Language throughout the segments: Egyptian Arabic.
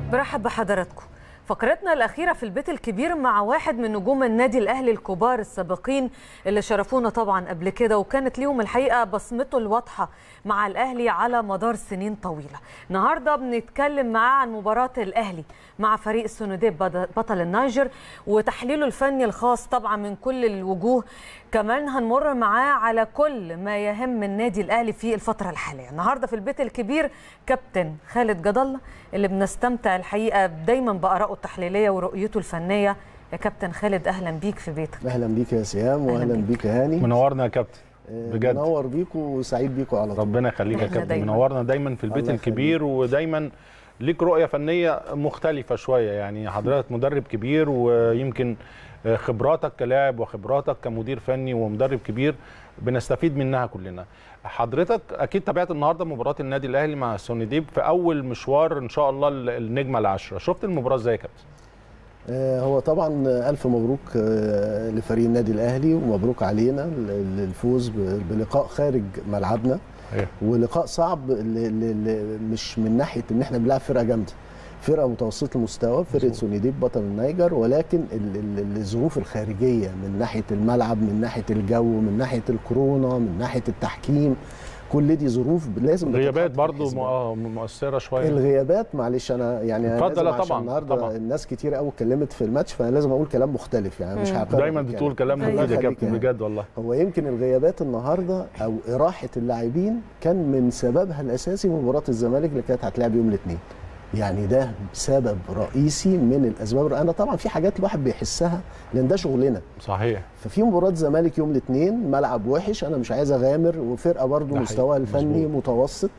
برحب بحضراتكم فقرتنا الأخيرة في البيت الكبير مع واحد من نجوم النادي الأهلي الكبار السابقين اللي شرفونا طبعا قبل كده وكانت ليهم الحقيقة بصمته الواضحة مع الأهلي على مدار سنين طويلة النهاردة بنتكلم معاه عن مباراة الأهلي مع فريق السنديب بطل النيجر وتحليله الفني الخاص طبعا من كل الوجوه كمان هنمر معاه على كل ما يهم النادي الاهلي في الفتره الحاليه النهارده في البيت الكبير كابتن خالد جد الله اللي بنستمتع الحقيقه دايما بارائه التحليليه ورؤيته الفنيه يا كابتن خالد اهلا بيك في بيتك اهلا بيك يا سيام واهلا بيك. بيك يا هاني منورنا يا كابتن بجد منور بيكم وسعيد بيكم على طول ربنا يخليك يا إحنا كابتن دايماً. منورنا دايما في البيت الله الكبير ودايما ليك رؤيه فنيه مختلفه شويه يعني حضرتك مدرب كبير ويمكن خبراتك كلاعب وخبراتك كمدير فني ومدرب كبير بنستفيد منها كلنا حضرتك اكيد تابعت النهارده مباراه النادي الاهلي مع سونيديب في اول مشوار ان شاء الله النجمه العشره شفت المباراه ازاي يا كابتن آه، هو طبعا الف مبروك آه، لفريق النادي الاهلي ومبروك علينا ال- الفوز ب- بلقاء خارج ملعبنا أيوة. ولقاء صعب ل- ل- ل- مش من ناحيه ان احنا بنلعب فرقه جامده فرقه متوسطه المستوى فرقه مظبوط. سونيديب بطل النيجر ولكن ال- ال- الظروف الخارجيه من ناحيه الملعب من ناحيه الجو من ناحيه الكورونا من ناحيه التحكيم كل دي ظروف لازم غيابات بتتحط في برضو الحسبان. آه، مؤثره شويه الغيابات معلش انا يعني أنا اتفضل، لازم لا عشان طبعاً، النهارده طبعاً. الناس كتير قوي اتكلمت في الماتش فانا لازم اقول كلام مختلف يعني مش مم. هعترض دايما بالكلام. بتقول كلام الله مفيد يا يخليك كابتن يعني. بجد والله هو يمكن الغيابات النهارده او اراحه اللاعبين كان من سببها الاساسي مباراه الزمالك اللي كانت هتلعب يوم الاثنين يعني ده سبب رئيسي من الاسباب انا طبعا في حاجات الواحد بيحسها لان ده شغلنا صحيح ففي مباراه زمالك يوم الاثنين ملعب وحش انا مش عايز اغامر وفرقه برضو ده مستواها حقيقي، الفني مظبوط. متوسط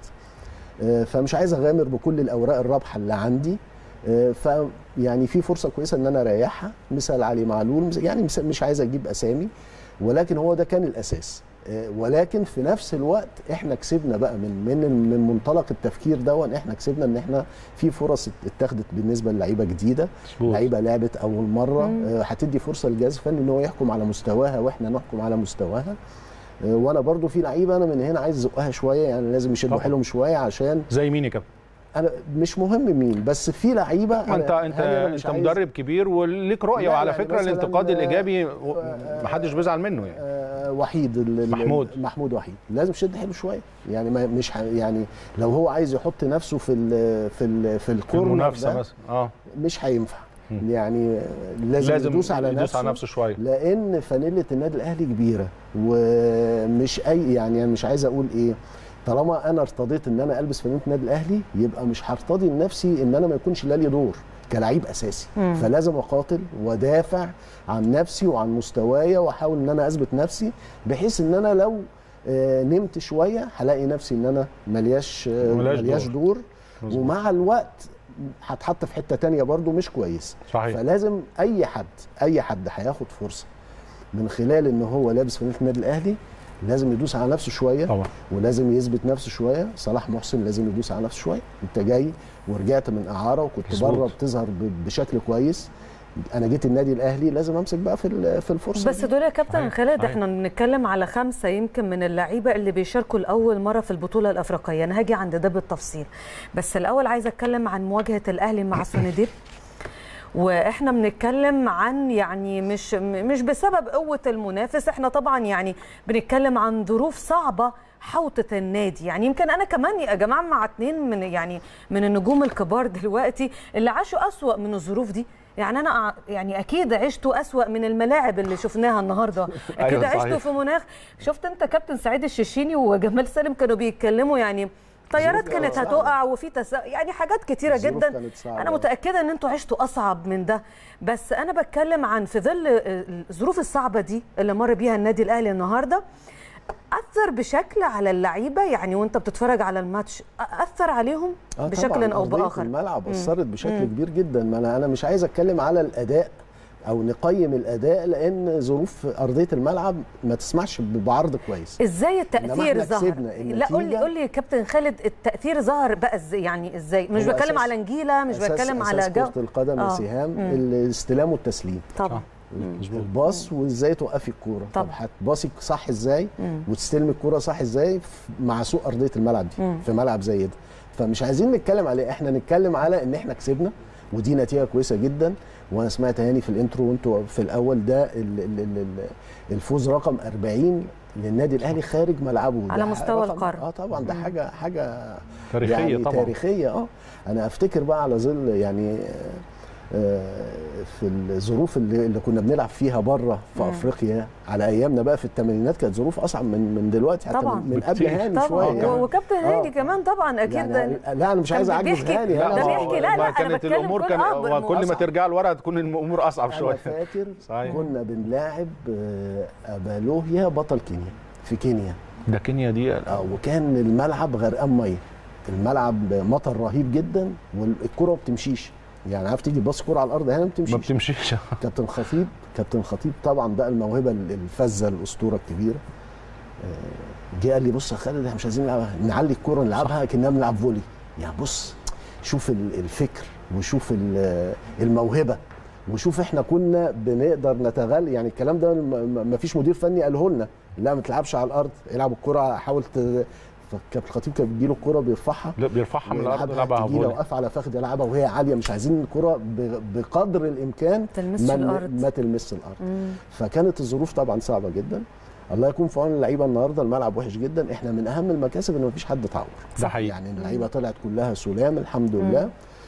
آه، فمش عايز اغامر بكل الاوراق الرابحه اللي عندي آه، ف يعني في فرصه كويسه ان انا اريحها مثال علي معلول مس- يعني مس- مش عايز اجيب اسامي ولكن هو ده كان الاساس آه، ولكن في نفس الوقت احنا كسبنا بقى من من من منطلق التفكير ده احنا كسبنا ان احنا في فرص اتخذت بالنسبه للعيبه جديده مظبوط. لعيبه لعبت اول مره مم. آه، هتدي فرصه للجهاز الفني ان هو يحكم على مستواها واحنا نحكم على مستواها آه، وانا برضو في لعيبه انا من هنا عايز ازقها شويه يعني لازم يشدوا طبعا. حيلهم شويه عشان زي مين يا كابتن انا مش مهم مين بس في لعيبه ما انت أنا- انت هل أنا مش انت عايز- مدرب كبير وليك رؤيه لا، وعلى يعني فكره مثلاً، الانتقاد آه، الايجابي آه، محدش بيزعل منه يعني آه، وحيد ال- ال- محمود. محمود وحيد لازم يشد حيله شويه يعني ما مش ح- يعني لو هو عايز يحط نفسه في ال في ال في في الكورنر المنافسه ده مثلا اه مش هينفع مم. يعني لازم, لازم يدوس على يدوس نفسه على نفسه شويه لان فانيله النادي الاهلي كبيره ومش اي يعني أنا مش عايز اقول ايه طالما انا ارتضيت ان انا البس فانيله النادي الاهلي يبقى مش هرتضي لنفسي ان انا ما يكونش لي دور كلاعب اساسي مم. فلازم اقاتل وادافع عن نفسي وعن مستوايا واحاول ان انا اثبت نفسي بحيث ان انا لو آه، نمت شويه هلاقي نفسي ان انا ملياش آه، ملياش ملياش دور. دور مظبوط. ومع الوقت هتحط في حته تانية برضو مش كويس صحيح فلازم اي حد اي حد هياخد فرصه من خلال ان هو لابس فانيله النادي الاهلي لازم يدوس على نفسه شويه طبعا ولازم يثبت نفسه شويه صلاح محسن لازم يدوس على نفسه شويه انت جاي ورجعت من اعاره وكنت مظبوط. بره بتظهر ب- بشكل كويس انا جيت النادي الاهلي لازم امسك بقى في ال- في الفرصه بس دي. دول يا كابتن صحيح، خالد صحيح. احنا بنتكلم على خمسه يمكن من اللعيبه اللي بيشاركوا لاول مره في البطوله الافريقيه انا هاجي عند ده بالتفصيل بس الاول عايزه اتكلم عن مواجهه الاهلي مع سونديب واحنا بنتكلم عن يعني مش مش بسبب قوه المنافس احنا طبعا يعني بنتكلم عن ظروف صعبه حوطة النادي يعني يمكن انا كمان يا جماعه مع اتنين من يعني من النجوم الكبار دلوقتي اللي عاشوا اسوا من الظروف دي يعني انا أع- يعني اكيد عشتوا اسوا من الملاعب اللي شفناها النهارده اكيد أيوة، عشتوا صحيح. في مناخ شفت انت كابتن سعيد الششيني وجمال سالم كانوا بيتكلموا يعني طيارات ظروف كانت صعبة. هتقع وفي تسا... يعني حاجات كتيره الظروف جدا كانت صعبة. انا متاكده ان انتوا عشتوا اصعب من ده بس انا بتكلم عن في ظل الظروف الصعبه دي اللي مر بيها النادي الاهلي النهارده اثر بشكل على اللعيبه يعني وانت بتتفرج على الماتش اثر عليهم آه بشكل طبعاً، او أرضية باخر الملعب مم. اثرت بشكل مم. كبير جدا ما انا انا مش عايز اتكلم على الاداء او نقيم الاداء لان ظروف ارضيه الملعب ما تسمحش بعرض كويس ازاي التاثير إحنا ظهر كسبنا لا قول لي النتيجة- قول لي يا كابتن خالد التاثير ظهر بقى ازاي يعني ازاي مش هو بتكلم أساس- على نجيله مش أساس بتكلم أساس على جو كره القدم يا آه. سهام مم. الاستلام والتسليم طبعا الباص وازاي توقفي الكوره طب طبعا. هتباصي صح ازاي مم. وتستلمي الكوره صح ازاي ف- مع سوء ارضيه الملعب دي مم. في ملعب زي ده فمش عايزين نتكلم عليه احنا نتكلم على ان احنا كسبنا ودي نتيجه كويسه جدا وانا سمعت هاني في الانترو وانتوا في الاول ده ال- ال- ال- ال- الفوز رقم 40 للنادي الاهلي خارج ملعبه على ده مستوى رقم- القارة. اه طبعا ده حاجه حاجه تاريخيه يعني طبعا تاريخيه اه انا افتكر بقى على ظل يعني آه، في الظروف اللي, اللي كنا بنلعب فيها بره في مم. افريقيا على ايامنا بقى في الثمانينات كانت ظروف اصعب من من دلوقتي حتى طبعاً. من, من قبل بكتير. هاني طبعا شويه و- وكابتن هاني آه. كمان طبعا اكيد يعني ده لا انا مش كان عايز اعجز بيحكي- هاني ده أنا- بيحكي لا، لا، ما أنا كانت بتكلم الامور كل كان أب وكل ما أصعب. ترجع لورا تكون الامور اصعب انا شويه فاكر صحيح. كنا بنلاعب آه، ابالوهيا بطل كينيا في كينيا ده كينيا دي اه وكان الملعب غرقان ميه الملعب مطر رهيب جدا والكره ما بتمشيش يعني عارف تيجي تبص كوره على الارض هنا ما ما بتمشيش بتمشيش كابتن خطيب كابتن خطيب طبعا بقى الموهبه الفذه الاسطوره الكبيره آه، جه قال لي بص يا خالد احنا مش عايزين نلعبها نعلي الكوره نلعبها كاننا بنلعب فولي يعني بص شوف ال- الفكر وشوف ال- الموهبه وشوف احنا كنا بنقدر نتغل يعني الكلام ده ما فيش مدير فني قاله لنا لا ما تلعبش على الارض العب الكره حاول ت... فكابتن الخطيب كان بيجيله الكره بيرفعها لا بيرفعها من الارض ويلعبها يلعبها تجي لو فولي واقف على فخذ يلعبها وهي عاليه مش عايزين الكره ب- بقدر الامكان تلمسش ما الارض ما تلمس الارض مم. فكانت الظروف طبعا صعبه جدا الله يكون في عون اللعيبه النهارده الملعب وحش جدا احنا من اهم المكاسب ان مفيش حد اتعور ده حقيقي يعني اللعيبه طلعت كلها سلام الحمد لله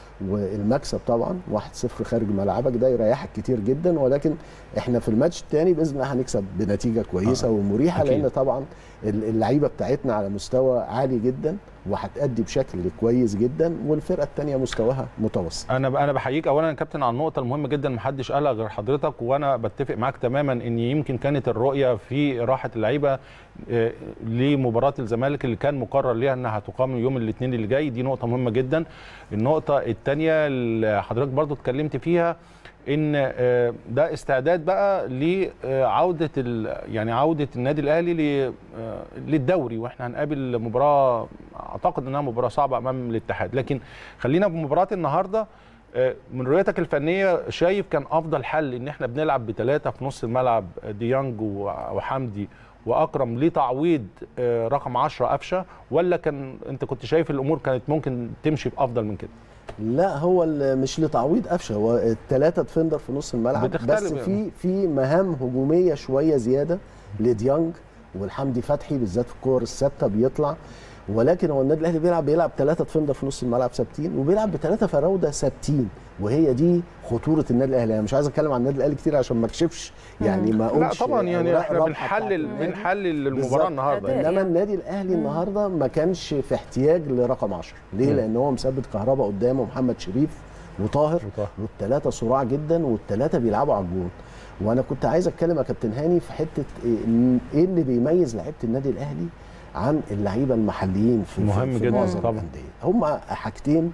والمكسب طبعا 1-0 خارج ملعبك ده يريحك كتير جدا ولكن احنا في الماتش الثاني باذن الله هنكسب بنتيجه كويسه آه. ومريحه أكيد. لان طبعا ال- اللعيبه بتاعتنا على مستوى عالي جدا وهتأدي بشكل كويس جدا والفرقه الثانيه مستواها متوسط انا انا بحييك اولا يا كابتن على النقطه المهمه جدا محدش قالها غير حضرتك وانا بتفق معاك تماما ان يمكن كانت الرؤيه في راحه اللعيبه آه، لمباراه الزمالك اللي كان مقرر ليها انها تقام يوم الاثنين اللي جاي دي نقطه مهمه جدا النقطه الثانيه اللي حضرتك برضو اتكلمت فيها ان آه، ده استعداد بقى لعوده ال- يعني عوده النادي الاهلي ل- آه، للدوري واحنا هنقابل مباراه اعتقد انها مباراه صعبه امام الاتحاد لكن خلينا بمباراه النهارده آه، من رؤيتك الفنيه شايف كان افضل حل ان احنا بنلعب بثلاثه في نص الملعب ديانج و- وحمدي واكرم لتعويض آه، رقم 10 قفشه ولا كان انت كنت شايف الامور كانت ممكن تمشي بافضل من كده لا هو ال- مش لتعويض قفشه هو الثلاثه ديفندر في نص الملعب بتختلف بس يعني. في في مهام هجوميه شويه زياده لديانج والحمدي فتحي بالذات في الكور الثابته بيطلع ولكن هو النادي الاهلي بيلعب بيلعب ثلاثه ديفندر في نص الملعب ثابتين وبيلعب بثلاثه فراوده ثابتين وهي دي خطوره النادي الاهلي انا مش عايز اتكلم عن النادي الاهلي كتير عشان ما اكشفش يعني ما لا اقولش طبعا يعني أوراق احنا رابحة بنحلل بتاعت النادي. بنحلل المباراه بالظبط. النهارده أداء. يعني. انما النادي الاهلي النهارده ما كانش في احتياج لرقم 10 ليه مم. لان هو مثبت كهربا قدامه محمد شريف وطاهر وطاهر. والثلاثه صراع جدا والثلاثه بيلعبوا على الجون وانا كنت عايز اتكلم يا كابتن هاني في حته ايه إيه اللي بيميز لعيبه النادي الاهلي عن اللعيبه المحليين في مهم في جدا معظم طبعا. الانديه هم حاجتين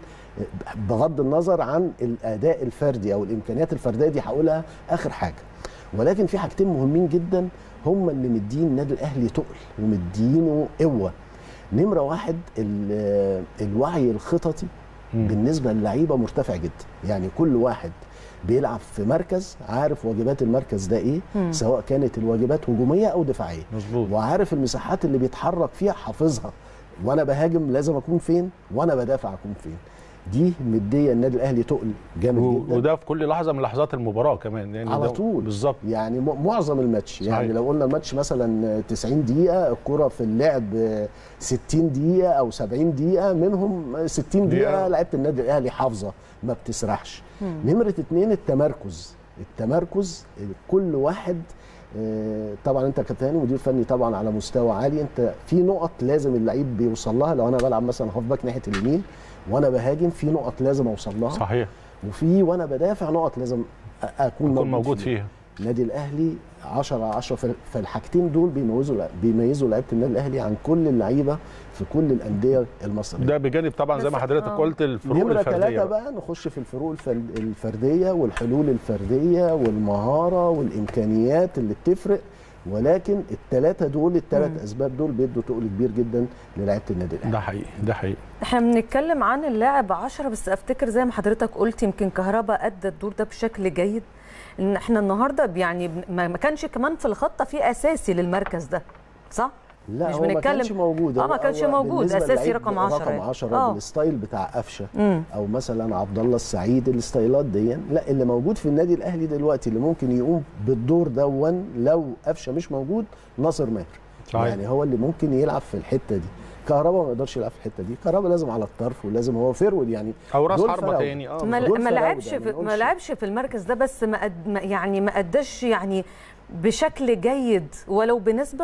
بغض النظر عن الاداء الفردي او الامكانيات الفرديه دي هقولها اخر حاجه ولكن في حاجتين مهمين جدا هم اللي مدين النادي الاهلي تقل ومدينه قوه نمره واحد ال- الوعي الخططي مم. بالنسبه للعيبه مرتفع جدا يعني كل واحد بيلعب في مركز عارف واجبات المركز ده ايه مم. سواء كانت الواجبات هجوميه او دفاعيه مظبوط وعارف المساحات اللي بيتحرك فيها حافظها وانا بهاجم لازم اكون فين وانا بدافع اكون فين دي مديه النادي الاهلي تقل جامد و- جدا وده في كل لحظه من لحظات المباراه كمان يعني على ده- طول بالظبط يعني م- معظم الماتش يعني صحيح. لو قلنا الماتش مثلا 90 دقيقه الكره في اللعب 60 دقيقه او 70 دقيقه منهم 60 دقيقة. دقيقه لعيبه النادي الاهلي حافظه ما بتسرحش نمره اتنين التمركز التمركز كل واحد آه، طبعا انت كابتن مدير فني طبعا على مستوى عالي انت في نقط لازم اللعيب بيوصل لها لو انا بلعب مثلا هاف باك ناحيه اليمين وانا بهاجم في نقط لازم اوصل لها صحيح وفي وانا بدافع نقط لازم أ- اكون يكون موجود فيها النادي الاهلي 10 على 10 في- فالحاجتين دول بيميزوا بيميزوا لعيبه النادي الاهلي عن كل اللعيبه في كل الانديه المصريه ده بجانب طبعا زي ما بس- حضرتك آه. قلت الفروق نمره الفرديه ثلاثة بقى. بقى نخش في الفروق الفر- الفرديه والحلول الفرديه والمهاره والامكانيات اللي بتفرق ولكن الثلاثه دول الثلاث اسباب دول بيدوا تقل كبير جدا للعيبه النادي الاهلي ده حقيقي ده حقيقي احنا بنتكلم عن اللاعب 10 بس افتكر زي ما حضرتك قلت يمكن كهربا ادى الدور ده بشكل جيد ان احنا النهارده يعني ما ما كانش كمان في الخطه في اساسي للمركز ده صح لا مش هو ما بنتكلم- كانش موجود آه، ما هو كانش موجود، بالنسبة أساسي للعيب رقم 10 رقم يعني. 10 آه. بالستايل بتاع قفشه مم. او مثلا عبد الله السعيد الستايلات دي لا اللي موجود في النادي الاهلي دلوقتي اللي ممكن يقوم بالدور دون لو قفشه مش موجود ناصر ماهر صحيح. يعني هو اللي ممكن يلعب في الحته دي كهربا ما يقدرش يلعب في الحته دي كهربا لازم على الطرف ولازم هو فيرود يعني او راس دول حربه فراودة. تاني اه ما دول ما فراودة، لعبش ما في ما نقولش. لعبش في المركز ده بس ما أد ما- يعني ما اداش يعني بشكل جيد ولو بنسبه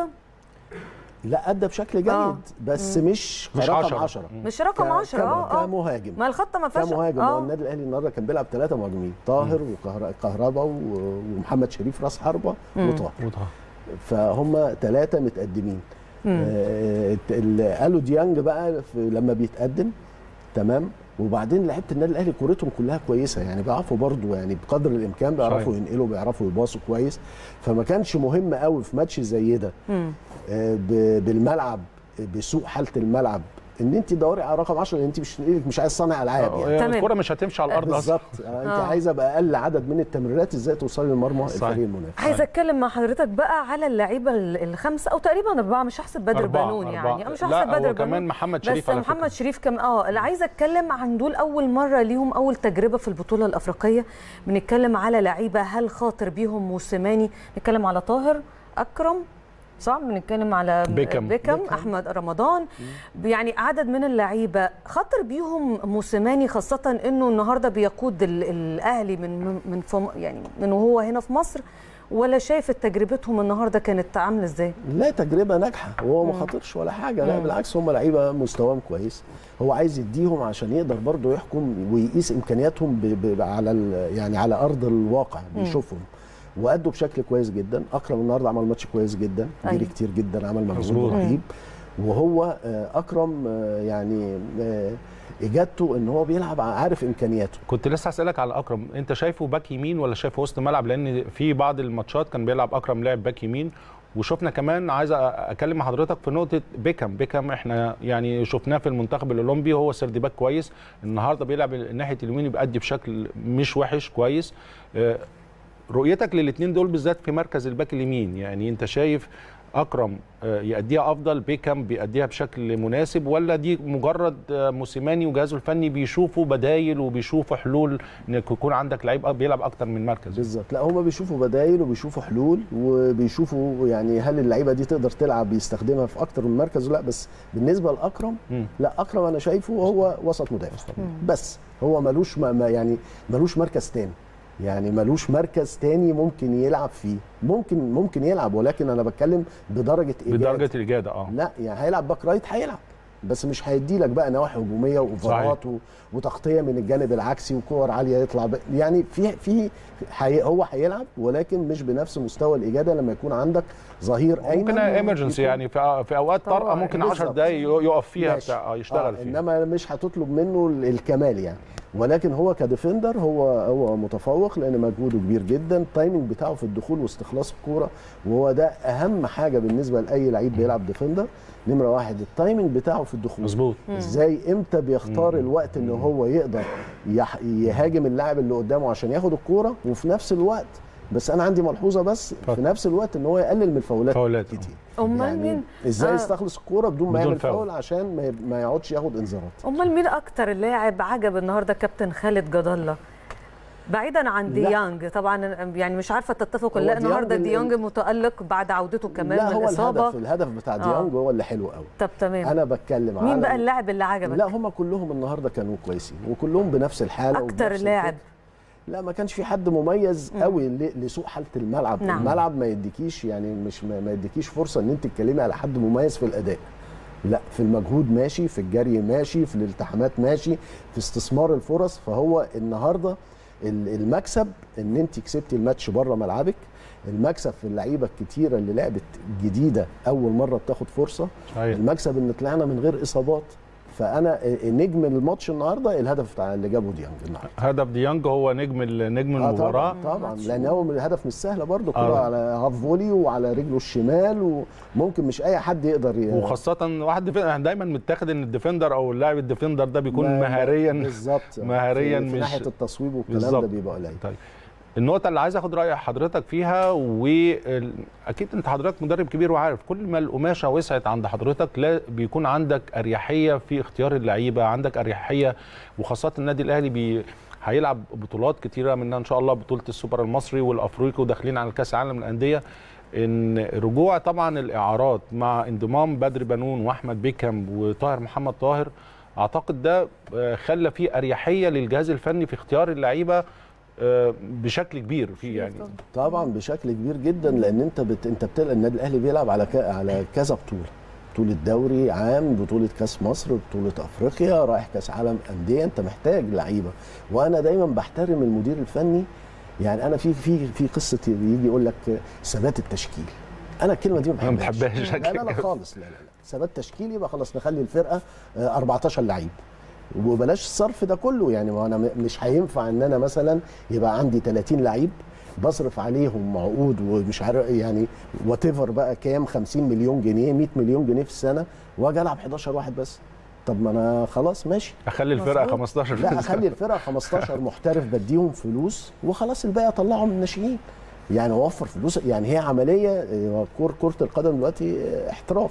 لا ادى بشكل جيد آه. بس مش مش رقم 10. 10 مش رقم 10 اه اه كمهاجم ما الخطه ما فيهاش كمهاجم هو اه النادي الاهلي النهارده كان بيلعب ثلاثه مهاجمين طاهر وكهربا ومحمد شريف راس حربه وطاهر وطه. فهم ثلاثه متقدمين آه اللي قالوا ديانج بقى في لما بيتقدم تمام وبعدين لعيبه النادي الاهلي كورتهم كلها كويسه يعني بيعرفوا برضو يعني بقدر الامكان بيعرفوا صحيح. ينقلوا بيعرفوا يباصوا كويس فما كانش مهم قوي في ماتش زي ده مم. آه، ب- بالملعب بسوء حاله الملعب ان انت تدوري على رقم 10 لان انت مش مش عايز صانع العاب يعني آه، تمام. الكوره مش هتمشي على الارض اصلا بالظبط آه، انت آه. عايزه باقل عدد من التمريرات ازاي توصلي للمرمى صحيح. الفريق المنافس عايزه اتكلم مع حضرتك بقى على اللعيبه ال- الخمسه او تقريبا اربعه مش هحسب بدر أربعة، بنون أربعة. يعني أنا مش لا، هحسب هو بدر كمان بنون محمد بس شريف على محمد فكرة. شريف كم اه اللي عايزه اتكلم عن دول اول مره ليهم اول تجربه في البطوله الافريقيه بنتكلم على لعيبه هل خاطر بيهم موسيماني نتكلم على طاهر اكرم صح بنتكلم على بيكم. بيكم احمد رمضان يعني عدد من اللعيبه خاطر بيهم موسيماني خاصه انه النهارده بيقود ال- الاهلي من من فم يعني من وهو هنا في مصر ولا شايف تجربتهم النهارده كانت عامله ازاي لا تجربه ناجحه وهو ما خاطرش ولا حاجه لا بالعكس هم لعيبه مستواهم كويس هو عايز يديهم عشان يقدر برضه يحكم ويقيس امكانياتهم ب ب على ال- يعني على ارض الواقع بيشوفهم وادوا بشكل كويس جدا اكرم النهارده عمل ماتش كويس جدا أيوة. جري كتير جدا عمل مجهود مظبوط. رهيب وهو آه، اكرم آه، يعني آه، اجابته ان هو بيلعب عارف امكانياته كنت لسه هسألك على اكرم انت شايفه باك يمين ولا شايفه وسط ملعب لان في بعض الماتشات كان بيلعب اكرم لاعب باك يمين وشفنا كمان عايز أ- اكلم مع حضرتك في نقطه بيكم بيكم احنا يعني شفناه في المنتخب الاولمبي هو سيرد باك كويس النهارده بيلعب ناحيه اليمين بيأدي بشكل مش وحش كويس آه، رؤيتك للاثنين دول بالذات في مركز الباك اليمين يعني انت شايف اكرم آه، يأديها افضل بيكم بيأديها بشكل مناسب ولا دي مجرد آه، موسيماني وجهازه الفني بيشوفوا بدايل وبيشوفوا حلول انك يكون عندك لعيب بيلعب اكتر من مركز بالظبط لا هم بيشوفوا بدايل وبيشوفوا حلول وبيشوفوا يعني هل اللعيبه دي تقدر تلعب يستخدمها في اكتر من مركز ولا لا بس بالنسبه لاكرم مم. لا اكرم انا شايفه هو وسط مدافع بس هو ملوش ما ما- يعني ملوش مركز تاني يعني ملوش مركز تاني ممكن يلعب فيه ممكن ممكن يلعب ولكن انا بتكلم بدرجه إيجاد. بدرجه الاجاده اه لا يعني هيلعب باك رايت هيلعب بس مش هيدي لك بقى نواحي هجوميه واوفرات و- وتغطيه من الجانب العكسي وكور عاليه يطلع ب... يعني في في حي... هو هيلعب ولكن مش بنفس مستوى الاجاده لما يكون عندك ظهير ايمن ممكن ايمرجنسي يكون- يعني في في اوقات طبعاً. طارئه ممكن 10 بالظبط. دقائق يقف فيها ماشي. بتاع آه، يشتغل آه فيها انما مش هتطلب منه ال- الكمال يعني ولكن هو كديفندر هو هو متفوق لان مجهوده كبير جدا التايمنج بتاعه في الدخول واستخلاص الكوره وهو ده اهم حاجه بالنسبه لاي لعيب بيلعب ديفندر نمره واحد التايمنج بتاعه في الدخول مظبوط ازاي امتى بيختار الوقت ان هو يقدر يح- يهاجم اللاعب اللي قدامه عشان ياخد الكوره وفي نفس الوقت بس انا عندي ملحوظه بس في اتفضل. نفس الوقت ان هو يقلل من الفاولات فاولات. كتير امال مين ازاي آه. يستخلص الكوره بدون ما بدون يعمل فاول. فاول عشان ما- ما يقعدش ياخد انذارات امال مين اكتر لاعب عجب النهارده كابتن خالد جد الله بعيدا عن لا. ديانج طبعا يعني مش عارفه تتفقوا هو لا النهارده ديانج- ديانج متالق بعد عودته كمان لا من هو الاصابه الهدف الهدف بتاع آه. ديانج هو اللي حلو قوي طب تمام انا بتكلم مين على بقى اللاعب اللي عجبك لا هم كلهم النهارده كانوا كويسين وكلهم بنفس الحاله اكتر وبنفس لاعب الفكر. لا ما كانش في حد مميز قوي ل- لسوء حاله الملعب نعم. الملعب ما يديكيش يعني مش ما ما يديكيش فرصه ان انت تتكلمي على حد مميز في الاداء لا في المجهود ماشي في الجري ماشي في الالتحامات ماشي في استثمار الفرص فهو النهارده ال- المكسب ان انت كسبتي الماتش بره ملعبك المكسب في اللعيبه الكتيره اللي لعبت جديده اول مره بتاخد فرصه صحيح المكسب ان طلعنا من غير اصابات فانا نجم الماتش النهارده الهدف بتاع اللي جابه ديانج النهارده هدف ديانج هو نجم ال- نجم آه المباراه طبعا طبعا لان هو الهدف مش سهله برضه كره آه. على هاف فولي وعلى رجله الشمال وممكن مش اي حد يقدر ي- وخاصه واحد ديفن- يعني دايما متاخد ان الديفندر او اللاعب الديفندر ده بيكون ما- مهاريا بالظبط مهاريا في, في مش- ناحيه التصويب والكلام ده بالظبط. بيبقى قليل طيب النقطة اللي عايز اخد رأي حضرتك فيها واكيد انت حضرتك مدرب كبير وعارف كل ما القماشة وسعت عند حضرتك لا بيكون عندك اريحية في اختيار اللعيبة عندك اريحية وخاصة النادي الاهلي بي هيلعب بطولات كتيرة منها ان شاء الله بطولة السوبر المصري والافريقي وداخلين على كاس العالم للأندية ان رجوع طبعا الاعارات مع انضمام بدر بنون واحمد بيكهام وطاهر محمد طاهر اعتقد ده آه، خلى فيه اريحيه للجهاز الفني في اختيار اللعيبه آه، بشكل كبير في يعني طبعا بشكل كبير جدا لان انت بت... انت بتلقى النادي الاهلي بيلعب على ك... على كذا بطوله بطوله دوري عام بطوله كاس مصر بطوله افريقيا رايح كاس عالم انديه انت محتاج لعيبه وانا دايما بحترم المدير الفني يعني انا في في في قصه يجي يقول لك ثبات التشكيل انا الكلمه دي ما ما بحبهاش بتحبهاش لا لا لا خالص لا لا لا ثبات تشكيل يبقى خلاص نخلي الفرقه آه، 14 لعيب وبلاش الصرف ده كله يعني ما انا م- مش هينفع ان انا مثلا يبقى عندي 30 لعيب بصرف عليهم عقود ومش عارف يعني وات بقى كام 50 مليون جنيه 100 مليون جنيه في السنه واجي العب 11 واحد بس طب ما انا خلاص ماشي اخلي الفرقه مظبوط. 15 لا اخلي الفرقه 15 محترف بديهم فلوس وخلاص الباقي اطلعهم من الناشئين يعني اوفر فلوس يعني هي عمليه آه، كر كره القدم دلوقتي آه، احتراف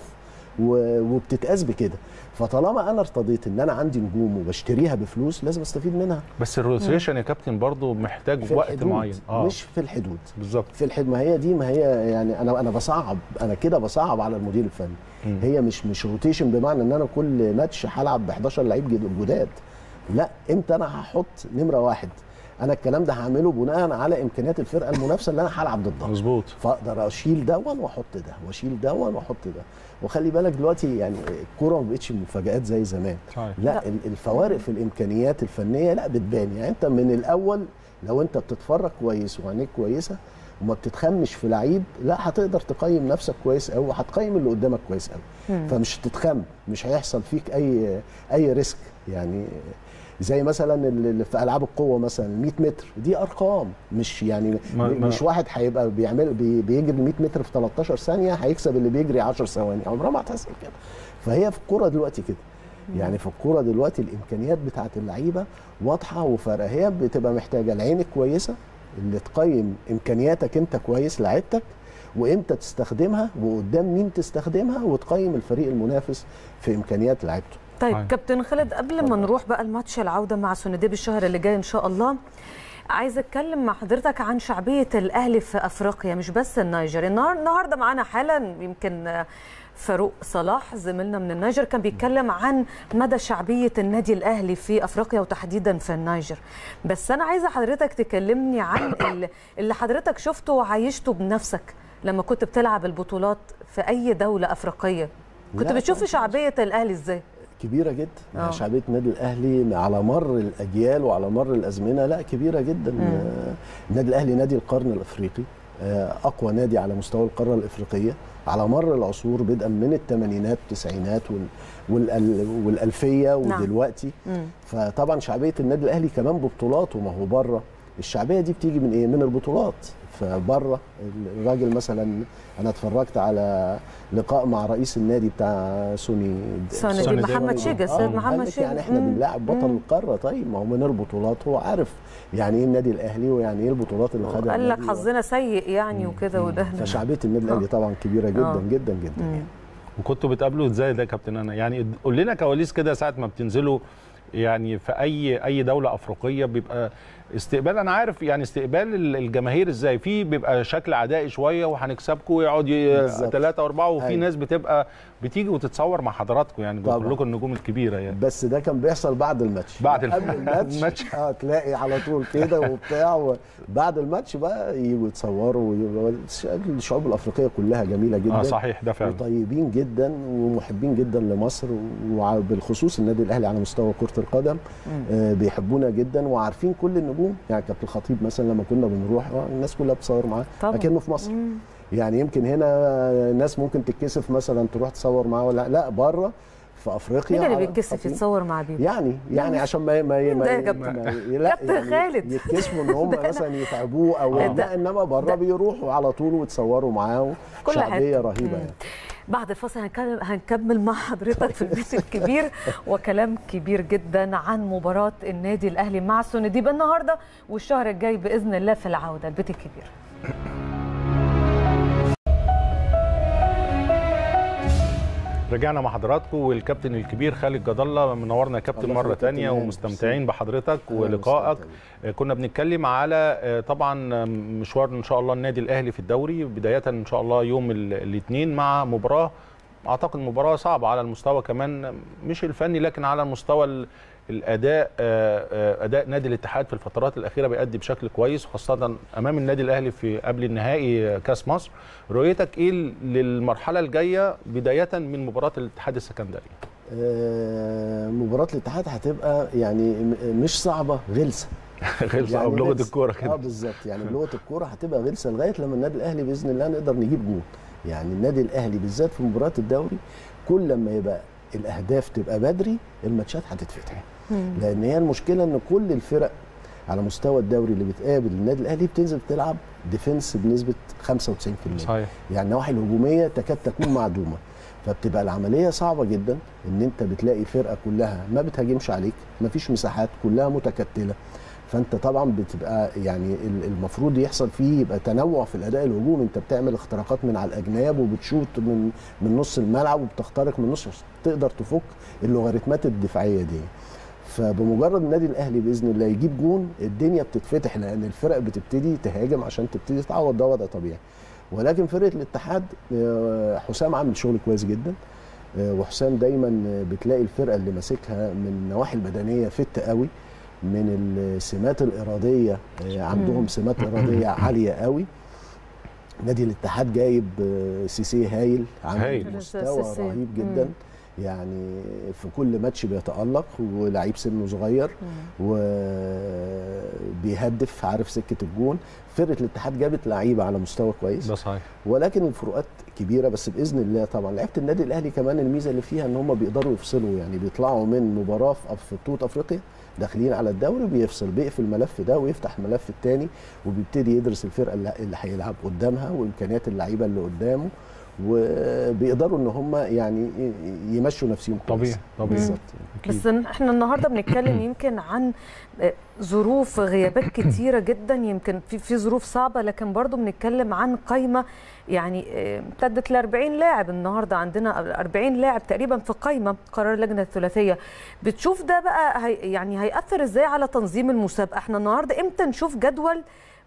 و- وبتتقاس بكده فطالما انا ارتضيت ان انا عندي نجوم وبشتريها بفلوس لازم استفيد منها بس الروتيشن يا كابتن برضو محتاج في وقت الحدود معين مش في الحدود بالظبط في الحد ما هي دي ما هي يعني انا انا بصعب انا كده بصعب على المدير الفني مم. هي مش مش روتيشن بمعنى ان انا كل ماتش هلعب ب 11 لعيب جد- جداد لا امتى انا هحط نمره واحد انا الكلام ده هعمله بناء على امكانيات الفرقه المنافسه اللي انا هلعب ضدها مظبوط فاقدر اشيل دون واحط ده واشيل دون واحط ده وخلي بالك دلوقتي يعني الكوره ما بقتش مفاجات زي زمان صحيح لا ال- الفوارق في الامكانيات الفنيه لا بتبان يعني انت من الاول لو انت بتتفرج كويس وعينيك كويسه وما بتتخمش في لعيب لا هتقدر تقيم نفسك كويس قوي وهتقيم اللي قدامك كويس قوي فمش هتتخم مش هيحصل فيك اي اي ريسك يعني زي مثلا اللي في العاب القوه مثلا 100 متر دي ارقام مش يعني ما- ما- مش واحد هيبقى بيعمل بي- بيجري 100 متر في 13 ثانيه هيكسب اللي بيجري 10 ثواني عمرها ما هتحصل كده فهي في الكوره دلوقتي كده يعني في الكوره دلوقتي الامكانيات بتاعت اللعيبه واضحه وفارقه هي بتبقى محتاجه العين الكويسه اللي تقيم امكانياتك انت كويس لعيبتك وامتى تستخدمها وقدام مين تستخدمها وتقيم الفريق المنافس في امكانيات لعيبته طيب طيب. كابتن خالد قبل ما اتفضل. نروح بقى الماتش العوده مع سونديب الشهر اللي جاي ان شاء الله عايزه اتكلم مع حضرتك عن شعبيه الاهلي في افريقيا مش بس النيجر النهار- النهارده معانا حالا يمكن آه، فاروق صلاح زميلنا من النيجر كان بيتكلم عن مدى شعبيه النادي الاهلي في افريقيا وتحديدا في النيجر بس انا عايزه حضرتك تكلمني عن ال- اللي حضرتك شفته وعايشته بنفسك لما كنت بتلعب البطولات في اي دوله افريقيه كنت لا بتشوف طبعاً. شعبيه الاهلي ازاي كبيره جدا آه. يعني شعبيه النادي الاهلي على مر الاجيال وعلى مر الازمنه لا كبيره جدا آه، النادي الاهلي نادي القرن الافريقي آه، اقوى نادي على مستوى القاره الافريقيه على مر العصور بدءا من الثمانينات والتسعينات وال- والأل- والالفيه نعم. ودلوقتي مم. فطبعا شعبيه النادي الاهلي كمان ببطولاته ما هو بره الشعبيه دي بتيجي من ايه من البطولات فبره الراجل مثلا انا اتفرجت على لقاء مع رئيس النادي بتاع سوني سوني سوني دي دي. محمد شيجا السيد آه، محمد قال لك شيجا يعني احنا مم. بنلاعب بطل مم. القاره طيب ما هو من البطولات هو عارف يعني ايه النادي الاهلي ويعني ايه البطولات اللي خدها قال لك النادي. حظنا سيء يعني وكده وده فشعبيه النادي الاهلي طبعا كبيره جدا آه. جدا جدا يعني. وكنتوا بتقابلوا ازاي ده يا كابتن انا يعني قول لنا كواليس كده ساعه ما بتنزلوا يعني في اي اي دوله افريقيه بيبقى استقبال انا عارف يعني استقبال ال- الجماهير ازاي في بيبقى شكل عدائي شويه وهنكسبكم ويقعد بالظبط. ثلاثه واربعه وفي أيوة. ناس بتبقى بتيجي وتتصور مع حضراتكم يعني طبعاً. كلكم النجوم الكبيره يعني بس ده كان بيحصل بعد الماتش بعد قبل الم- الماتش, الماتش. اه تلاقي على طول كده وبتاع و... بعد الماتش بقى يجوا يتصوروا ويبقى الشعوب الافريقيه كلها جميله جدا اه صحيح ده فعلا وطيبين جدا ومحبين جدا لمصر وبالخصوص النادي الاهلي على مستوى كره القدم آه بيحبونا جدا وعارفين كل النجوم يعني كابتن الخطيب مثلا لما كنا بنروح آه، الناس كلها بتصور معاه طبعاً. اكنه في مصر مم. يعني يمكن هنا ناس ممكن تتكسف مثلا تروح تصور معاه ولا لا بره في افريقيا مين اللي على بيتكسف خطيب. يتصور مع بيبي يعني يعني عشان ما ما مين ما ده يا كابتن؟ ما- لا كابتن يعني خالد. يتكسفوا ان هم ده أنا- مثلا يتعبوه او ده- لا انما ده- بره بيروحوا على طول ويتصوروا معاه كل شعبيه حتة. رهيبه مم. يعني بعد الفاصل هنكمل هنكمل مع حضرتك في البيت الكبير وكلام كبير جدا عن مباراه النادي الاهلي مع السنديب النهارده والشهر الجاي باذن الله في العوده البيت الكبير رجعنا مع حضراتكم والكابتن الكبير خالد جد الله منورنا يا كابتن الله مره يخليك تانية كابتن ومستمتعين بحضرتك أنا ولقائك مستمتع آه، كنا بنتكلم على آه، طبعا آه، مشوار ان شاء الله النادي الاهلي في الدوري بدايه ان شاء الله يوم الاثنين مع مباراه اعتقد مباراه صعبه على المستوى كمان مش الفني لكن على مستوى ال- الاداء آه، آه، اداء نادي الاتحاد في الفترات الاخيره بيأدي بشكل كويس خاصه امام النادي الاهلي في قبل النهائي كاس مصر رؤيتك ايه للمرحله الجايه بدايه من مباراه الاتحاد السكندري آه، مباراه الاتحاد هتبقى يعني م- مش صعبه غلسه غلسه يعني او بلغه غلسة. الكوره اه كده بالظبط يعني بلغه الكوره هتبقى غلسه لغايه لما النادي الاهلي باذن الله نقدر نجيب جول يعني النادي الاهلي بالذات في مباراه الدوري كل لما يبقى الاهداف تبقى بدري الماتشات هتتفتح لان هي المشكله ان كل الفرق على مستوى الدوري اللي بتقابل النادي الاهلي بتنزل تلعب ديفنس بنسبه 95% صحيح يعني النواحي الهجوميه تكاد تكون معدومه فبتبقى العمليه صعبه جدا ان انت بتلاقي فرقه كلها ما بتهاجمش عليك ما فيش مساحات كلها متكتله فانت طبعا بتبقى يعني ال- المفروض يحصل فيه يبقى تنوع في الاداء الهجومي انت بتعمل اختراقات من على الاجناب وبتشوط من من نص الملعب وبتخترق من نص تقدر تفك اللوغاريتمات الدفاعيه دي فبمجرد النادي الاهلي باذن الله يجيب جون الدنيا بتتفتح لان الفرق بتبتدي تهاجم عشان تبتدي تعوض ده وضع طبيعي ولكن فرقه الاتحاد آه، حسام عامل شغل كويس جدا آه، وحسام دايما آه، بتلاقي الفرقه اللي ماسكها من النواحي البدنيه فت قوي من السمات الاراديه آه، عندهم سمات اراديه عاليه قوي نادي الاتحاد جايب آه، سيسي هايل عامل هايل. مستوى سيسي. رهيب جدا مم. يعني في كل ماتش بيتألق ولعيب سنه صغير وبيهدف عارف سكة الجون فرقة الاتحاد جابت لعيبة على مستوى كويس ده صحيح ولكن الفروقات كبيره بس باذن الله طبعا لعيبه النادي الاهلي كمان الميزه اللي فيها ان هم بيقدروا يفصلوا يعني بيطلعوا من مباراه في في بطوله افريقيا داخلين على الدوري بيفصل بيقفل الملف ده ويفتح الملف الثاني وبيبتدي يدرس الفرقه اللي اللي هيلعب قدامها وامكانيات اللعيبه اللي قدامه وبيقدروا ان هم يعني يمشوا نفسهم كويس. طبيعي، طبيعي. بالظبط بس إن احنا النهارده بنتكلم يمكن عن آه، ظروف غيابات كتيره جدا يمكن في في ظروف صعبه لكن برضو بنتكلم عن قائمه يعني آه، امتدت ل 40 لاعب النهارده عندنا 40 لاعب تقريبا في قائمه قرار اللجنه الثلاثيه بتشوف ده بقى هي يعني هياثر ازاي على تنظيم المسابقه احنا النهارده امتى نشوف جدول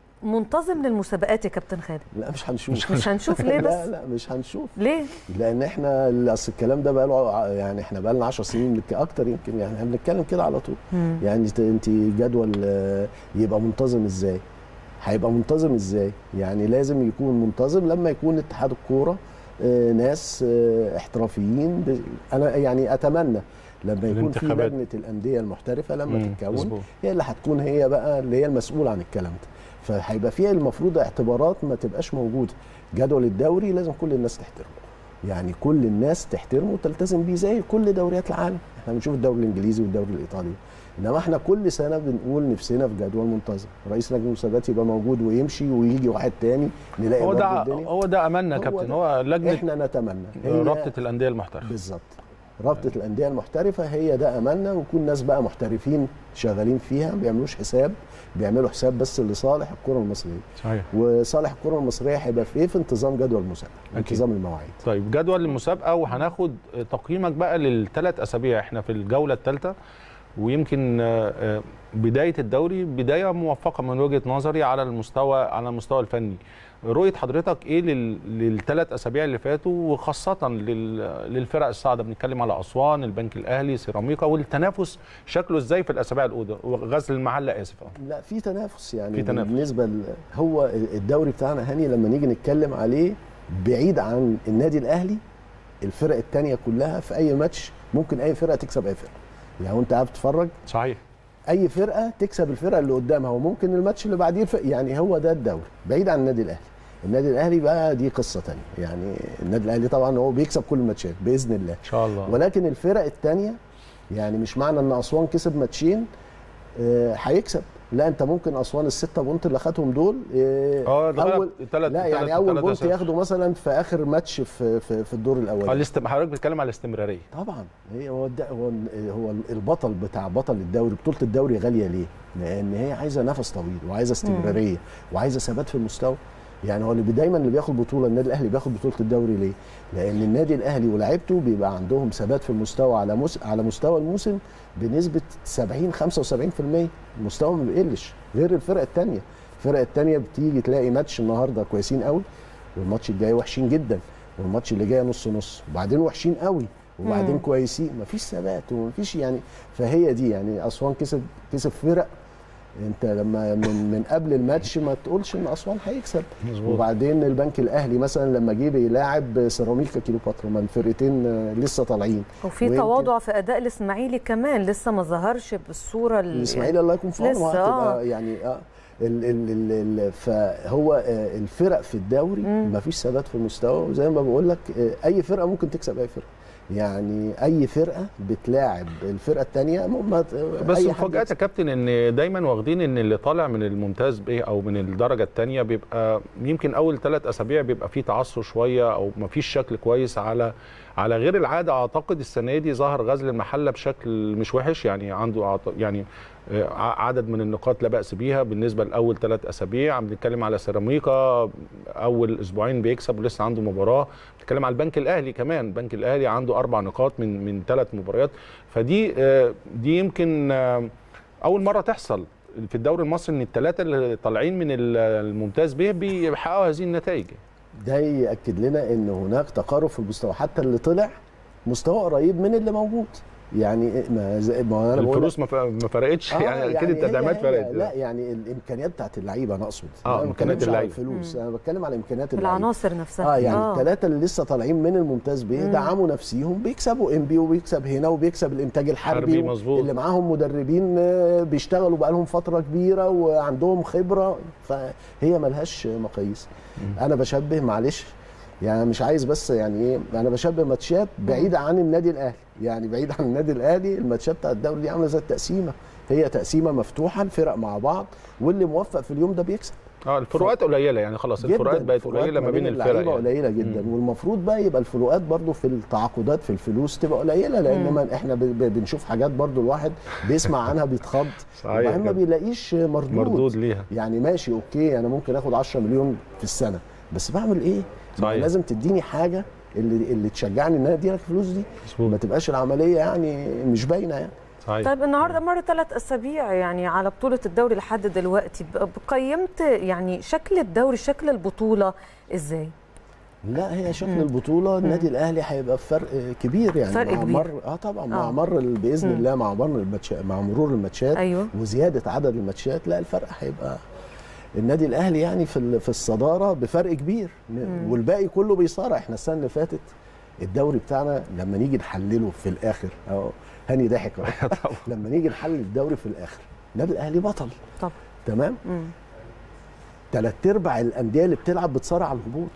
منتظم للمسابقات يا كابتن خالد لا مش هنشوف مش هنشوف ليه لا بس لا مش هنشوف ليه لان احنا اصل الكلام ده بقى له يعني احنا بقى لنا 10 سنين بك- اكتر يمكن يعني احنا بنتكلم كده على طول مم. يعني انت انت جدول آه، يبقى منتظم ازاي هيبقى منتظم ازاي يعني لازم يكون منتظم لما يكون اتحاد الكوره آه، ناس آه، احترافيين ب- انا يعني اتمنى لما يكون في الانتخابات. لجنه الانديه المحترفه لما مم، تتكون مظبوط. هي اللي هتكون هي بقى اللي هي المسؤوله عن الكلام ده فهيبقى فيها المفروض اعتبارات ما تبقاش موجوده جدول الدوري لازم كل الناس تحترمه يعني كل الناس تحترمه وتلتزم بيه زي كل دوريات العالم احنا بنشوف الدوري الانجليزي والدوري الايطالي انما احنا كل سنه بنقول نفسنا في جدول منتظم رئيس لجنه المسابقات يبقى موجود ويمشي ويجي واحد تاني نلاقي هو برضه ده الدنيا هو ده املنا يا هو كابتن ده. هو لجنه احنا نتمنى رابطه الانديه المحترفه بالظبط رابطه الانديه المحترفه هي ده املنا ويكون ناس بقى محترفين شغالين فيها ما بيعملوش حساب بيعملوا حساب بس لصالح الكره المصريه صحيح وصالح الكره المصريه هيبقى في ايه في انتظام جدول المسابقه أكيد. انتظام المواعيد طيب جدول المسابقه وهناخد تقييمك بقى للثلاث اسابيع احنا في الجوله الثالثه ويمكن آه، آه، بدايه الدوري بدايه موفقه من وجهه نظري على المستوى على المستوى الفني رؤيه حضرتك ايه لل- للثلاث اسابيع اللي فاتوا وخاصه لل- للفرق الصاعده بنتكلم على اسوان البنك الاهلي سيراميكا والتنافس شكله ازاي في الاسابيع الاولى غزل المحله اسف آه. لا في تنافس يعني في تنافس. بالنسبه ل... هو الدوري بتاعنا هاني لما نيجي نتكلم عليه بعيد عن النادي الاهلي الفرق التانية كلها في اي ماتش ممكن اي فرقه تكسب اي فرقه يعني وانت قاعد تتفرج صحيح اي فرقه تكسب الفرقه اللي قدامها وممكن الماتش اللي بعديه الف... يعني هو ده الدوري بعيد عن النادي الاهلي النادي الاهلي بقى دي قصه تانية يعني النادي الاهلي طبعا هو بيكسب كل الماتشات باذن الله ان شاء الله ولكن الفرق التانية يعني مش معنى ان اسوان كسب ماتشين آه، هيكسب لا انت ممكن اسوان الستة بونت اللي خدهم دول إيه، اه ده اول تلات لا يعني تلات- اول تلات بونت أسابيع. ياخده مثلا في اخر ماتش في في, في الدور اه الاول الاست- حضرتك بتتكلم على الاستمراريه طبعا هي هو الد- هو هو البطل بتاع بطل الدوري بطوله الدوري غاليه ليه؟ لان هي عايزه نفس طويل وعايزه استمراريه وعايزه ثبات في المستوى يعني هو اللي بي- دايما اللي بياخد بطوله النادي الاهلي بياخد بطوله الدوري ليه؟ لان النادي الاهلي ولاعيبته بيبقى عندهم ثبات في المستوى على مس... على مستوى الموسم بنسبه 70 75% المستوى ما بيقلش غير الفرق الثانيه الفرق الثانيه بتيجي تلاقي ماتش النهارده كويسين قوي والماتش الجاي وحشين جدا والماتش اللي جاي نص نص وبعدين وحشين قوي وبعدين مم. كويسين مفيش ثبات ومفيش يعني فهي دي يعني اسوان كسب كسب فرق انت لما من من قبل الماتش ما تقولش ان اسوان هيكسب مظبوط وبعدين البنك الاهلي مثلا لما جه بيلاعب سيراميكا كيلوباترا ما الفرقتين آه، لسه طالعين وفي ويمكن- تواضع في اداء الاسماعيلي كمان لسه ما ظهرش بالصوره ال- الاسماعيلي الله يكون في عونه لسه، هتبقى يعني اه ال ال ال ال فهو آه، الفرق في الدوري مم. ما فيش ثبات في المستوى وزي ما بقول لك آه، اي فرقه ممكن تكسب اي فرقه يعني اي فرقه بتلاعب الفرقه الثانيه بس مفاجأة يا كابتن ان دايما واخدين ان اللي طالع من الممتاز ب او من الدرجه الثانيه بيبقى يمكن اول ثلاث اسابيع بيبقى فيه تعثر شويه او ما فيش شكل كويس على على غير العاده اعتقد السنه دي ظهر غزل المحله بشكل مش وحش يعني عنده أعت- يعني آه، ع- عدد من النقاط لا باس بيها بالنسبه لاول ثلاث اسابيع عم بنتكلم على سيراميكا اول اسبوعين بيكسب ولسه عنده مباراه بنتكلم على البنك الاهلي كمان البنك الاهلي عنده اربع نقاط من من ثلاث مباريات فدي آه، دي يمكن آه، اول مره تحصل في الدوري المصري ان الثلاثه اللي طالعين من ال- الممتاز به بيحققوا هذه النتائج ده ياكد لنا ان هناك تقارب في المستوى حتى اللي طلع مستوى قريب من اللي موجود يعني ما زي ما انا بقول لك- الفلوس ما ف- ما فرقتش آه، يعني اكيد هي- التدعيمات هي- فرقت لا يعني الامكانيات بتاعت اللعيبه انا اقصد آه، انا ما إمكانيات بتكلمش على اللعيبة. الفلوس انا بتكلم على امكانيات اللعيبه العناصر نفسها اه يعني الثلاثه اللي لسه طالعين من الممتاز بيه مم. دعموا نفسيهم بيكسبوا ام بي وبيكسب هنا وبيكسب الانتاج الحربي حربي، مظبوط. اللي معاهم مدربين آه، بيشتغلوا بقالهم فتره كبيره وعندهم خبره فهي ملهاش مقاييس انا بشبه معلش يعني مش عايز بس يعني ايه انا بشبه ماتشات بعيده عن النادي الاهلي يعني بعيد عن النادي الاهلي الماتشات بتاعت الدوري دي عامله زي التقسيمه هي تقسيمه مفتوحه الفرق مع بعض واللي موفق في اليوم ده بيكسب اه الفروقات قليله يعني خلاص الفروقات بقت الفروقات قليله ما بين الفرق اللعيبه يعني. قليله جدا مم. والمفروض بقى يبقى الفروقات برضو في التعاقدات في الفلوس تبقى قليله لان مم. ما احنا ب- ب- بنشوف حاجات برضو الواحد بيسمع عنها بيتخض صحيح وبعدين ما كده. بيلاقيش مردود, مردود ليها يعني ماشي اوكي انا ممكن اخد 10 مليون في السنه بس بعمل ايه؟ ما صحيح. لازم تديني حاجه اللي اللي تشجعني ان انا ادي لك الفلوس دي مظبوط ما تبقاش العمليه يعني مش باينه يعني صحيح طيب النهارده مر ثلاث اسابيع يعني على بطوله الدوري لحد دلوقتي ب- قيمت يعني شكل الدوري شكل البطوله ازاي؟ لا هي شكل مم. البطوله النادي الاهلي هيبقى فرق كبير يعني فرق مع كبير. مر اه طبعا مع آه. مر ال- باذن مم. الله مع مر الماتشات مع مرور الماتشات ايوه وزياده عدد الماتشات لا الفرق هيبقى النادي الاهلي يعني في ال- في الصداره بفرق كبير مم. والباقي كله بيصارع احنا السنه اللي فاتت الدوري بتاعنا لما نيجي نحلله في الاخر اهو هاني ضحك أهو. طبعا لما نيجي نحلل الدوري في الاخر النادي الاهلي بطل طبعا. تمام مم. ثلاث ارباع الانديه اللي بتلعب بتصارع على الهبوط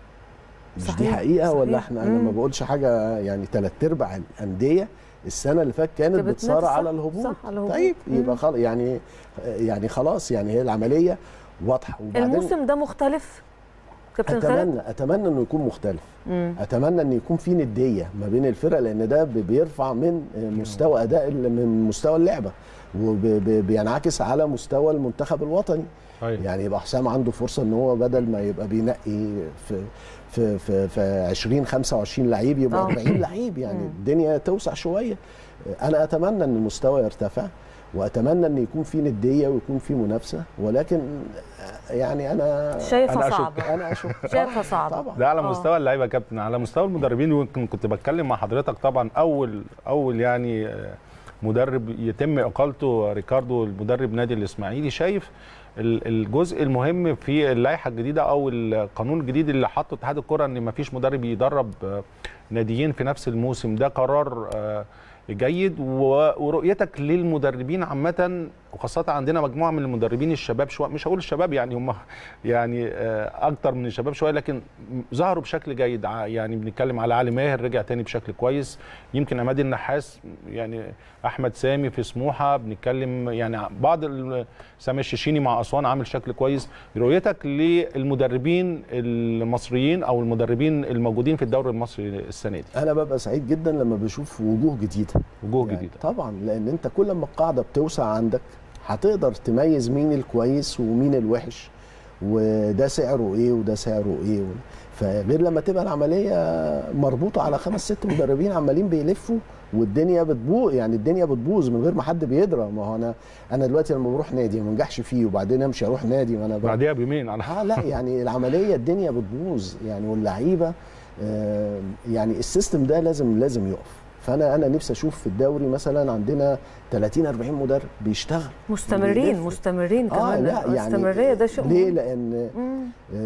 مش دي صحيح، حقيقه ولا صحيح. احنا انا ما مم. بقولش حاجه يعني ثلاث ارباع الانديه السنه اللي فاتت كانت كانت بتصارع بتنافس، على صح، الهبوط صح، على الهبوط. طيب مم. يبقى خلاص يعني يعني خلاص يعني هي العمليه واضحه وبعدين الموسم ده مختلف كابتن خالد؟ اتمنى اتمنى انه يكون مختلف مم. اتمنى ان يكون في نديه ما بين الفرق لان ده بي- بيرفع من مستوى اداء ال- من مستوى اللعبه وبينعكس على مستوى المنتخب الوطني أيوة. يعني يبقى حسام عنده فرصه ان هو بدل ما يبقى بينقي في في في, في 20 25 لعيب يبقى آه. 40 لعيب يعني مم. الدنيا توسع شويه انا اتمنى ان المستوى يرتفع واتمنى ان يكون في نديه ويكون في منافسه ولكن يعني انا شايفها أنا أشك. صعبه انا اشوف شايفها صعبة. طبعا ده على آه. مستوى اللعيبه يا كابتن على مستوى المدربين ويمكن كنت بتكلم مع حضرتك طبعا اول اول يعني آه، مدرب يتم اقالته ريكاردو المدرب نادي الاسماعيلي شايف ال- الجزء المهم في اللائحه الجديده او القانون الجديد اللي حطه اتحاد الكره ان ما فيش مدرب يدرب آه، ناديين في نفس الموسم ده قرار آه، جيد و- ورؤيتك للمدربين عامه وخاصه عندنا مجموعه من المدربين الشباب شويه مش هقول الشباب يعني هم يعني آه، اكتر من الشباب شويه لكن ظهروا بشكل جيد ع- يعني بنتكلم على علي ماهر رجع تاني بشكل كويس يمكن عماد النحاس يعني احمد سامي في سموحه بنتكلم يعني بعض ال- سامي الشيشيني مع اسوان عامل شكل كويس رؤيتك للمدربين المصريين او المدربين الموجودين في الدوري المصري السنه دي انا ببقى سعيد جدا لما بشوف وجوه جديده وجوه يعني جديده طبعا لان انت كل ما القاعده بتوسع عندك هتقدر تميز مين الكويس ومين الوحش وده سعره ايه وده سعره ايه فغير لما تبقى العمليه مربوطه على خمس ست مدربين عمالين بيلفوا والدنيا بتبوظ يعني الدنيا بتبوظ من غير ما حد بيدرى ما هو انا انا دلوقتي لما بروح نادي ما انجحش فيه وبعدين امشي اروح نادي ما انا بقى- بعديها بيومين على اه لا يعني العمليه الدنيا بتبوظ يعني واللعيبه آه، يعني السيستم ده لازم لازم يقف فانا انا نفسي اشوف في الدوري مثلا عندنا 30 40 مدرب بيشتغل مستمرين بيلف. مستمرين اه كمان لا يعني الاستمراريه ده شيء ليه مهم. لان مم.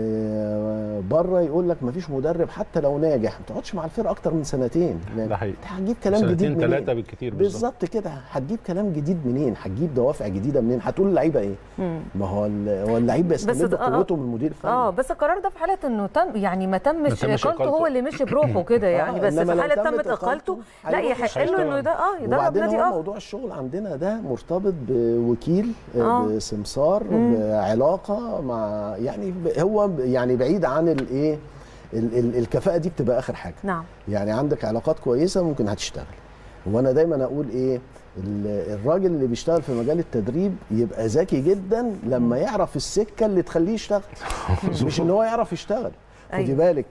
آه بره يقول لك ما فيش مدرب حتى لو ناجح ما تقعدش مع الفرقه اكتر من سنتين لأن ده حقيقي انت هتجيب كلام جديد سنتين منين ثلاثه بالكتير بالظبط بالظبط كده هتجيب كلام جديد منين هتجيب دوافع جديده منين هتقول اللعيبه ايه مم. ما هو ال- هو اللعيب بيستمد ده- آه. قوته من المدير الفني اه بس القرار ده في حاله انه تم يعني ما تمش تمش اقالته إقالته. هو اللي مشي بروحه كده يعني آه، بس إنما في لو حاله تمت تمت اقالته لا هيروح يحق له يشتغل. انه ده اه يدرب وبعدين نادي هو اخر موضوع الشغل عندنا ده مرتبط بوكيل آه. آه. بسمسار مم. بعلاقه مع يعني ب- هو ب- يعني بعيد عن الايه ال- ال- الكفاءه دي بتبقى اخر حاجه نعم يعني عندك علاقات كويسه ممكن هتشتغل وانا دايما اقول ايه ال- الراجل اللي بيشتغل في مجال التدريب يبقى ذكي جدا لما يعرف السكه اللي تخليه يشتغل مش ان هو يعرف يشتغل خدي أيوة. بالك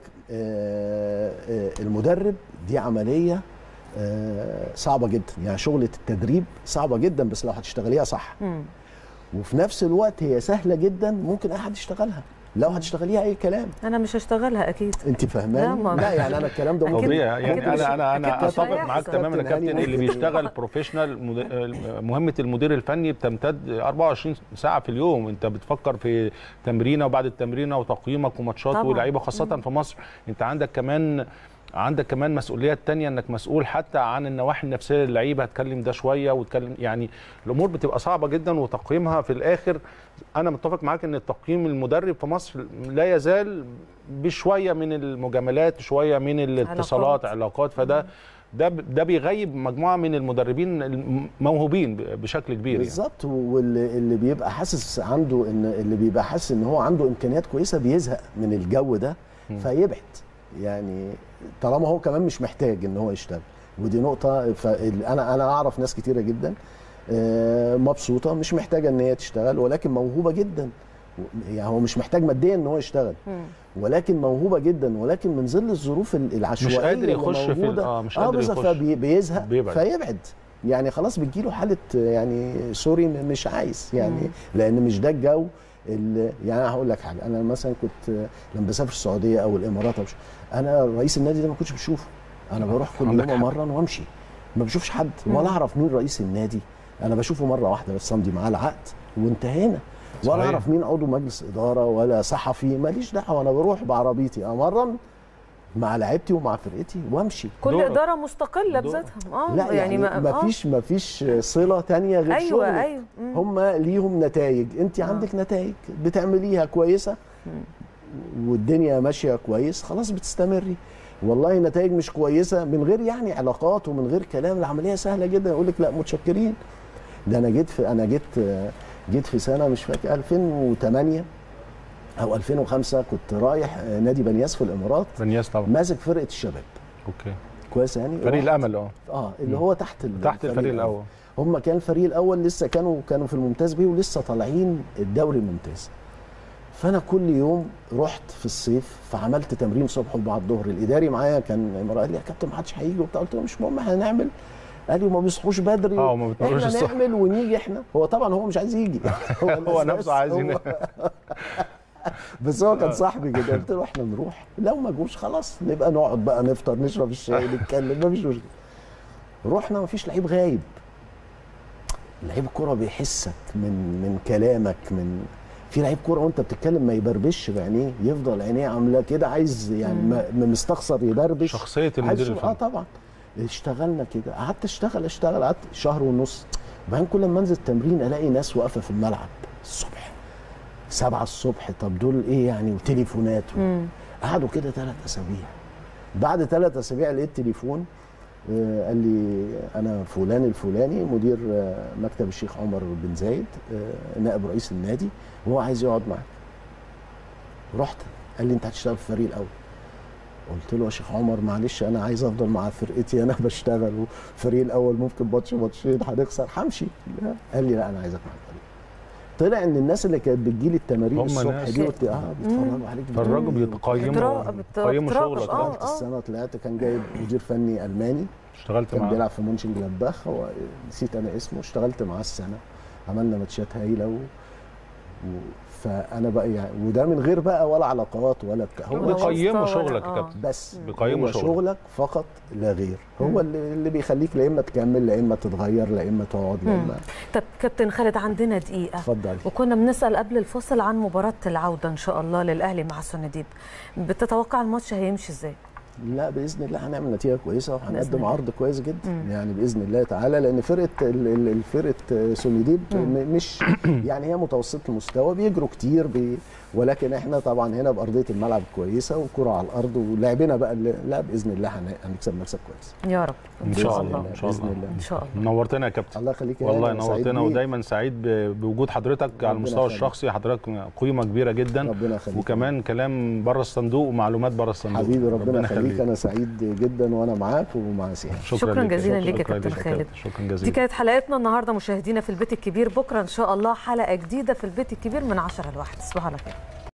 آه، آه، المدرب دي عمليه آه، صعبه جدا يعني شغله التدريب صعبه جدا بس لو هتشتغليها صح مم. وفي نفس الوقت هي سهله جدا ممكن اي حد يشتغلها لو هتشتغليها اي كلام انا مش هشتغلها اكيد انت لا، فاهماني ما- لا يعني انا الكلام ده أكيد- ممكن طبيعي يعني أكيد مش- انا انا انا أكيد مش اتفق هيحصل. معاك تماما يا كابتن هاني كابتن اللي ممكن. بيشتغل بروفيشنال مد- مهمه المدير الفني بتمتد 24 ساعه في اليوم انت بتفكر في تمرينه وبعد التمرينه وتقييمك وماتشات طبعاً. ولاعيبه خاصه في مصر انت عندك كمان عندك كمان مسؤوليات تانية انك مسؤول حتى عن النواحي النفسيه للعيبه هتكلم ده شويه وتكلم يعني الامور بتبقى صعبه جدا وتقييمها في الاخر انا متفق معاك ان التقييم المدرب في مصر لا يزال بشويه من المجاملات شويه من الاتصالات علاقات فده ده ده بيغيب مجموعه من المدربين الموهوبين بشكل كبير يعني. بالظبط واللي اللي بيبقى حاسس عنده ان اللي بيبقى حاسس ان هو عنده امكانيات كويسه بيزهق من الجو ده فيبعد يعني طالما هو كمان مش محتاج ان هو يشتغل ودي نقطه فانا انا اعرف ناس كتيره جدا آه، مبسوطه مش محتاجه ان هي تشتغل ولكن موهوبه جدا يعني هو مش محتاج ماديا ان هو يشتغل مم. ولكن موهوبه جدا ولكن من ظل الظروف ال- العشوائيه مش قادر اللي يخش في ال- موجودة، آه، مش اه قادر بالظبط يخش. فبيزهق بيبعد. فيبعد يعني خلاص بتجيله حاله يعني سوري م- مش عايز يعني مم. لان مش ده الجو اللي يعني انا هقول لك حاجه انا مثلا كنت لما بسافر السعوديه او الامارات أو مش انا رئيس النادي ده ما كنتش بشوفه انا بروح كل عندك يوم حق. امرن وامشي ما بشوفش حد مم. ولا اعرف مين رئيس النادي انا بشوفه مره واحده بس امضي معاه العقد وانتهينا ولا صحيح. اعرف مين عضو مجلس اداره ولا صحفي ماليش دعوه انا بروح بعربيتي امرن مع لعيبتي ومع فرقتي وامشي كل دور- اداره مستقله دور. بذاتها اه لا يعني, ما ما آه. فيش ما فيش صله تانية غير ايوه شغلك. ايوه مم. هم ليهم نتائج انت آه. عندك نتائج بتعمليها كويسه والدنيا ماشيه كويس خلاص بتستمري والله نتائج مش كويسه من غير يعني علاقات ومن غير كلام العمليه سهله جدا يقول لك لا متشكرين ده انا جيت في انا جيت جيت في سنه مش فاكر 2008 او 2005 كنت رايح نادي بنياس في الامارات بنياس طبعا ماسك فرقه الشباب اوكي كويس يعني فريق رحت- الامل اه اه اللي هو تحت ال- تحت الفريق الاول هم كان الفريق الاول لسه كانوا كانوا في الممتاز بيه ولسه طالعين الدوري الممتاز فانا كل يوم رحت في الصيف فعملت تمرين صبح وبعد الظهر الاداري معايا كان امرأة قال لي يا كابتن ما حدش هيجي وبتاع قلت له مش مهم احنا هنعمل قال لي وما بيصحوش بدري اه وما بتمرنوش احنا الصبح. نعمل ونيجي احنا هو طبعا هو مش عايز يجي هو الأساس نفسه عايز هو- ينام. بس هو كان صاحبي كده قلت له احنا نروح لو ما جوش خلاص نبقى نقعد بقى نفطر نشرب الشاي نتكلم ما فيش مشكله رحنا ما فيش لعيب غايب لعيب الكوره بيحسك من من كلامك من في لعيب كوره وانت بتتكلم ما يبربش بعينيه يفضل عينيه عامله كده عايز يعني ما ما مستخسر يبربش شخصيه عايز المدير يشوف- اه الفني طبعا اشتغلنا كده قعدت اشتغل اشتغل قعدت شهر ونص وبعدين كل ما انزل التمرين الاقي ناس واقفه في الملعب الصبح سبعة الصبح طب دول ايه يعني وتليفونات و... مم. قعدوا كده ثلاث اسابيع بعد ثلاث اسابيع لقيت تليفون آه، قال لي انا فلان الفلاني مدير آه، مكتب الشيخ عمر بن زايد آه، نائب رئيس النادي وهو عايز يقعد معاك رحت قال لي انت هتشتغل في الفريق الاول قلت له يا شيخ عمر معلش انا عايز افضل مع فرقتي انا بشتغل والفريق الاول ممكن ماتش ماتشين هنخسر همشي لا. قال لي لا انا عايزك مع الفريق طلع ان الناس اللي كانت بتجيلي التمارين هم الصبح ناس- دي قلت اه بيتفرجوا عليك اتفرجوا بيقيموا بترا- بت- بيقيموا بتراقب، شغلك آه. آه. اشتغلت السنه طلعت كان جايب مدير فني الماني اشتغلت كان معاه بيلعب في مونشن جلادباخ هو نسيت انا اسمه اشتغلت معاه السنه عملنا ماتشات هايله و... و... فانا بقى يعني وده من غير بقى ولا علاقات ولا بتاع هو ولا بيقيموا واسطة ولا- شغلك يا آه. كابتن بس بيقيموا هو شغلك. شغلك فقط لا غير هو اللي, اللي بيخليك لا اما تكمل لا اما تتغير لا اما تقعد لا مم. اما طب كابتن خالد عندنا دقيقه اتفضل وكنا بنسال قبل الفصل عن مباراه العوده ان شاء الله للاهلي مع سونديب بتتوقع الماتش هيمشي ازاي لا باذن الله هنعمل نتيجه كويسه بإذن وهنقدم الله. عرض كويس جدا مم. يعني باذن الله تعالى لان فرقه ال- ال- الفرقه سوميديب مم. م- مش يعني هي متوسطه المستوى بيجروا كتير بي ولكن احنا طبعا هنا بارضيه الملعب كويسه وكره على الارض ولعبنا بقى اللي- لا باذن الله هن- هنكسب مكسب كويس يا رب ان شاء بإذن الله الله، ان شاء بإذن الله الله. ان شاء الله نورتنا يا كابتن الله يخليك يا والله هاني، أنا سعيد نورتنا بيك. ودايما سعيد ب- بوجود حضرتك على ربنا المستوى يخليك. الشخصي حضرتك قيمه كبيره جدا ربنا يخليك وكمان كلام بره الصندوق ومعلومات بره الصندوق حبيبي ربنا يخليك انا سعيد جدا وانا معاك ومع سيان شكراً ليك. جزيلاً ليك يا شكراً كابتن ليك خالد. شكرا دي جزيلا كانت حلقتنا النهارده مشاهدينا في البيت الكبير بكره ان شاء الله حلقه جديده في البيت الكبير من 10 لواحد تصبحوا على خير